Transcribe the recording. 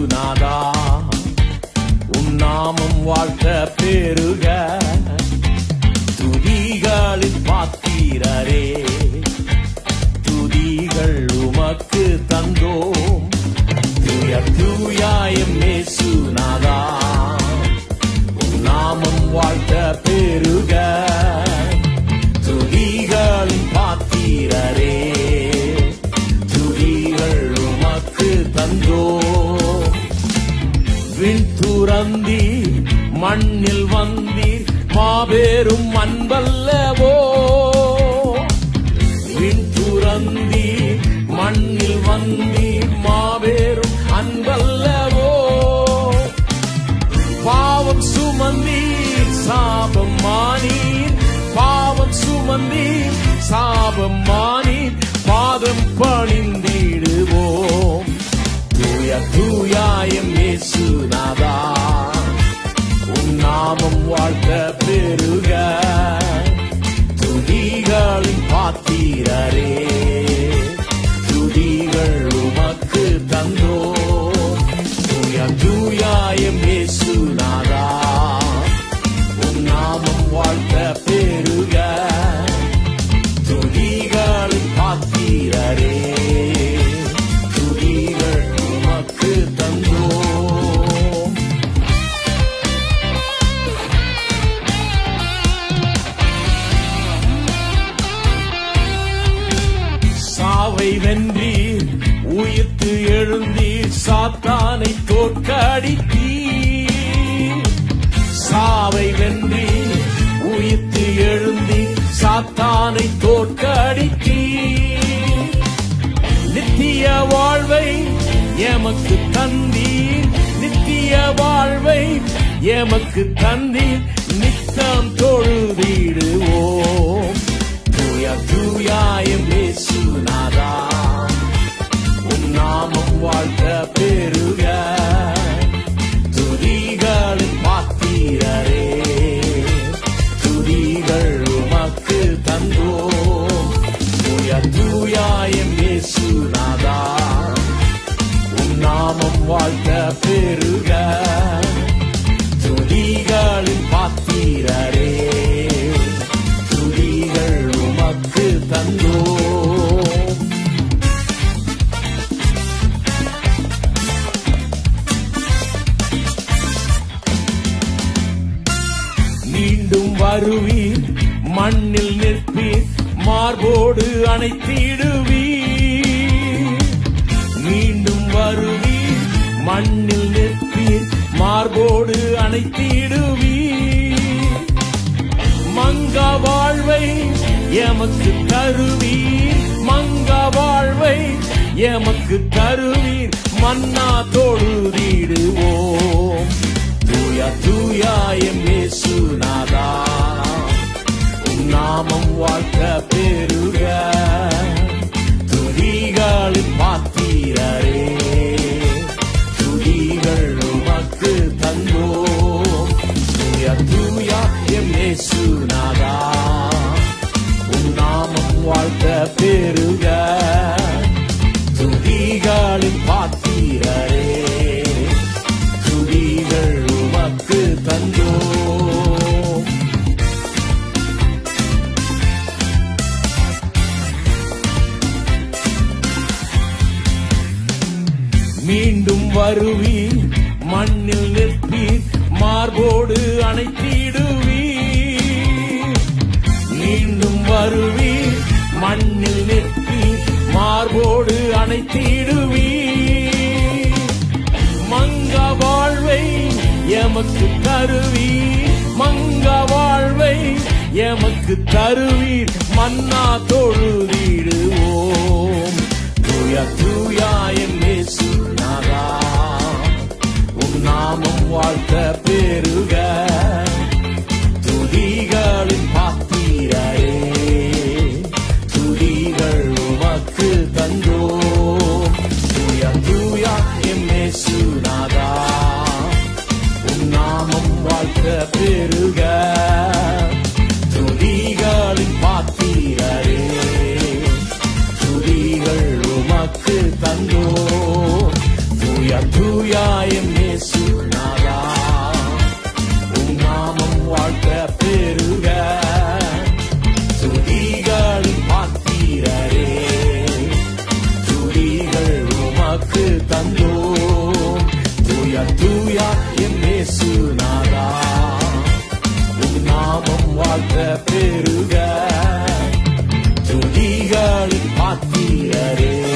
நாதா உன் நாமம் வாழ்த்த பெருக துதிகளின் பாத்திரரே துதிகள் உமக்கு தந்தோம் தூய தூயாயம் மேசுநாதா உன் நாமம் வாழ்த்த பெருக துதிகளின் பாத்திரரே துதிகள் உமக்கு தந்தோம் விண் துறந்தி மண்ணில் வந்தீர் மாபெரும் அன்பல்லவோ விண் துறந்தி மண்ணில் வந்தீர் மாபெரும் அன்பல்லவோ பாவம் சுமந்தீர் சாபம் மானீர் பாவம் சுமந்தீர் சாபம் மானீர் பாதம் பணிந்திடுவோம் தூய தூயாயம் இயேசுநாதா உன் நாமம் வாழ்த்த பெருக துதிகளின் பாத்திரரே துதிகள் உமக்கு தந்தோ தூய தூயாயம் இயேசுநாதா உன் நாமம் வாழ்த்த பெருக துதிகளின் பாத்திரரே துதிகள் உமக்கு தந்தோம் சாவை வென்றீர் உயிர்த்து எழுந்தீர் சாத்தானை தோற்கடித்தீர் சாவை வென்றீர் உயிர்த்து எழுந்தீர் சாத்தானை தோற்கடித்தீர் நித்திய வாழ்வை எமக்கு தந்தீர் நித்திய வாழ்வை எமக்கு தந்தீர் நித்தம் தொழுதிடுவோம் தூய தூயாயம் இயேசுநாதா உன் நாமம் வாழ்த்த பெருக துதிகளின் பாத்திரரே துதிகள் உமக்கு தந்தோம் தூய தூயாயம் இயேசுநாதா உன் நாமம் வாழ்த்த பெருக துதிகளின் பாத்திரரே துதிகள் உமக்கு தந்தோம் மீண்டும் வருவீர் மண்ணில் நிற்பீர் மார்போடு அணைத்திடுவீர் மீண்டும் வருவீர் மண்ணில் நிற்பீர் மார்போடு அணைத்திடுவீர் மங்க வாழ்வை எமக்கு தருவீர் மங்க வாழ்வை எமக்கு தருவீர் மன்னா தொழுதிடுவோம் தூய தூயாயம் இயேசுநாதா உன் நாமம் வாழ்த்த பெருக துதிகளின் பாத்திரரே துதிகள் உமக்கு தந்தோம் தூய தூயாயம் இயேசுநாதா உன் நாமம் வாழ்த்த பெருக துதிகளின் பாத்திரரே துதிகள் உமக்கு தந்தோம் மீண்டும் வருவீர் மண்ணில் நிற்பீர் மார்போடு அணைத்திடுவீர் மீண்டும் வருவீர் மண்ணில் நிற்பீர் மார்போடு அணைத்திடுவீர் மங்க வாழ்வை எமக்கு தருவீர் மங்க வாழ்வை எமக்கு தருவீர் மன்னா தொழுதிடுவோம் தூய தூயாயம் இயேசுநாதா உன் நாமம் வாழ்த்த பெருக துதிகளின் பாத்திரரே துதிகள் உமக்கு தந்தோம் தூய தூயாயம் இயேசுநாதா உன் நாமம் வாழ்த்த பெருக துதிகளின் பாத்திரரே துதிகள் உமக்கு தந்தோ தூய தூயா உமக்கு தந்தோம் தூயா தூயா என் இயேசுநாதா உம் நாமம் வாழ்த்த பெருக துதிகளின் பாத்திரரே